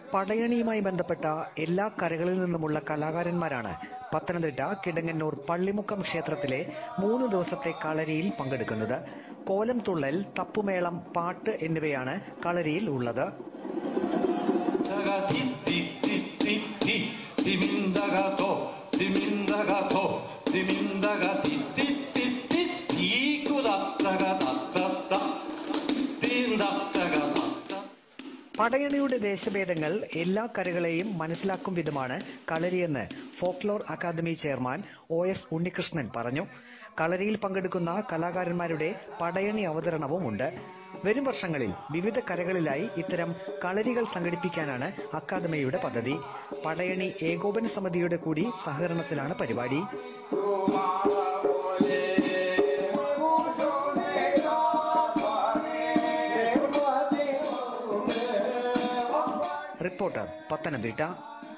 പടയണിയുമായി ബന്ധപ്പെട്ട എല്ലാ കരകളിൽ നിന്നുമുള്ള കലാകാരന്മാരാണ് പത്തനംതിട്ട കിടങ്ങന്നൂർ പള്ളിമുക്കം ക്ഷേത്രത്തിലെ മൂന്ന് ദിവസത്തെ കളരിയിൽ പങ്കെടുക്കുന്നത് കോലം തുള്ളൽ തപ്പുമേളം പാട്ട് എന്നിവയാണ് കളരിയിൽ ഉള്ളത് 다가 띠띠띠띠띠 디민다가 도 디민다가 도 디민다가 띠띠띠띠 이꾸답다가 답답답 띵답다가 답답 പടയണിയുടെ ദേശഭേദങ്ങൾ എല്ലാ കരകളെയും മനസ്സിലാക്കും വിധമാണ് കളരിയെന്ന് folklore academy chairman O S Unnikrishnan പറഞ്ഞു കളരിയിൽ പങ്കെടുക്കുന്ന കലാകാരന്മാരുടെ പടയണി അവതരണവുമുണ്ട് വരും വർഷങ്ങളിൽ വിവിധ കരകളിലായി ഇത്തരം കളരികൾ സംഘടിപ്പിക്കാനാണ് അക്കാദമിയുടെ പദ്ധതി പടയണി ഏകോപന സമിതിയുടെ കൂടി സഹകരണത്തിലാണ് പരിപാടി റിപ്പോർട്ടർ പത്തനംതിട്ട